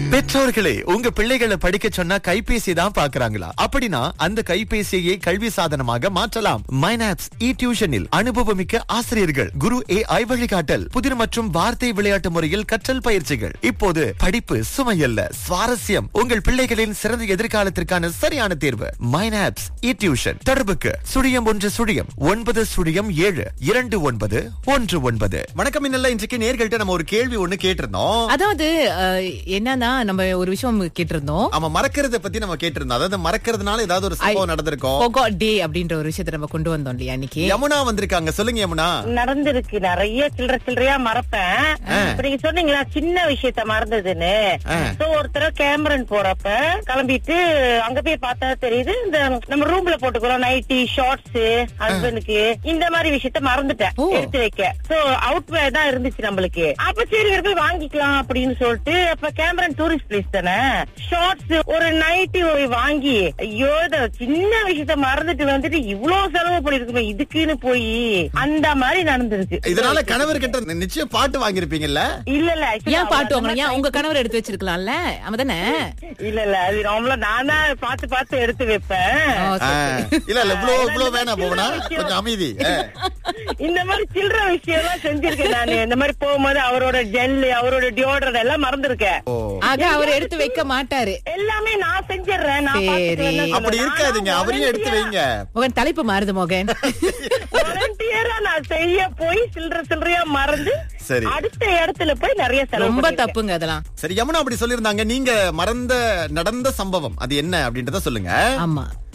பெற்றோர்களே உங்க பிள்ளைகளை படிக்க சொன்னா கைபேசி தான் பாக்குறாங்களா அப்படின்னா அந்த கைபேசியை கல்வி சாதனமாக மாற்றலாம் மைனாப்ஸ் இ டியூஷனில் அனுபவமிக்க ஆசிரியர்கள் குரு ஏ ஐ வழிகாட்டல் புதிர் மற்றும் வார்த்தை விளையாட்டு முறையில் கற்றல் பயிற்சிகள் இப்போது படிப்பு சுமையல்ல சுவாரஸ்யம் உங்கள் பிள்ளைகளின் சிறந்த எதிர்காலத்திற்கான சரியான தேர்வு மைனாப்ஸ் இ டியூஷன் தொடர்புக்கு சுழியம் ஒன்று சுழியம் ஒன்பது சுழியம் ஏழு இரண்டு ஒன்பது ஒன்று ஒன்பது வணக்கம் இன்னல்ல இன்றைக்கு நேர்கள்ட்ட நம்ம ஒரு கேள்வி ஒண்ணு கேட்டிருந்தோம் அதாவது அஹ், என்னன்னா நம்ம ஒரு விஷயம் கேட்டிருந்தோம் ஆமா மறக்கிறத பத்தி நம்ம கேட்டிருந்தோம் அதாவது மறக்கிறதுனால ஏதாவது ஒரு சம்பவம் நடந்திருக்கும் Forgot day அப்படின்ற ஒரு விஷயத்தை நம்ம கொண்டு வந்தோம் இல்லையா இன்னைக்கு யமுனா வந்திருக்காங்க சொல்லுங்க யமுனா நடந்திருக்கு நிறைய சில்லற சில்லறையா மறப்பேன் இப்ப நீங்க சொன்னீங்களா சின்ன விஷயத்த மறந்ததுன்னு சோ ஒருத்தர கேமரன் போறப்ப கிளம்பிட்டு அங்க போய் பார்த்தா தெரியுது இந்த நம்ம ரூம்ல போட்டுக்கிறோம் நைட்டி ஷார்ட்ஸ் ஹஸ்பண்டுக்கு இந்த மாதிரி விஷயத்த மறந்துட்டேன் ஓ. எடுத்து வைக்க சோ அவுட் வேர் தான் இருந்துச்சு நம்மளுக்கு அப்ப சரி இவர் போய் வாங்கிக்கலாம் அப்படின்னு சொல்லிட்டு அப்ப கேமரன் டூரிஸ்ட் பிளேஸ் தானே ஷார்ட்ஸ் ஒரு நைட்டி வாங்கி ஐயோ இத சின்ன விஷயத்த மறந்துட்டு வந்துட்டு இவ்வளவு செலவு பண்ணிருக்குமே இதுக்குன்னு போய் அந்த மாதிரி நடந்திருக்கு இதனால கணவர் கிட்ட நிச்சயம் பாட்டு வாங்கியிருப்பீங்கல்ல இல்ல இல்ல actually ஏன் பாட்டு அவ வாங்கணும் ஏன் உங்க கணவர் எடுத்து வச்சிருக்கலாம்ல அவன் தானே இல்ல இல்ல அது நார்மலா நான் தான் பார்த்து பார்த்து எடுத்து வைப்பேன் ஓ, ஆ, சரி. இல்ல இல்ல இவ்வளவு இவ்வளவு வேணாம் போவனா கொஞ்சம் அமைதி ஆ. இந்த மாதிரி சில்லற விஷயம் எல்லாம் செஞ்சிருக்கேன் நானு இந்த மாதிரி போகும்போது அவரோட ஜெல் அவரோட டியோடர் எல்லாம் மறந்துருக்கேன் ஓ ஆக அவர் எடுத்து வைக்க மாட்டாரு எல்லாமே நான் செஞ்சிடுறேன் நான் சரி. பார்த்துக்கிறேன் தான் அப்படி சொல்றேன். இருக்காதீங்க ஆனா அவரையும் எடுத்து வைங்க மகன் தலைப்பு மாறுது மோகன் volunteer-ஆ நான் செய்ய போய் சில்லற சில்லறையா மறந்து சரி. அடுத்த இடத்துல போய் நிறைய செலவு ரொம்ப பண்ணிருக்கேன். தப்புங்க அதெல்லாம் சரி யமுனா அப்படி சொல்லியிருந்தாங்க நீங்க மறந்த நடந்த சம்பவம் அது என்ன அப்படின்றத சொல்லுங்க ஆமா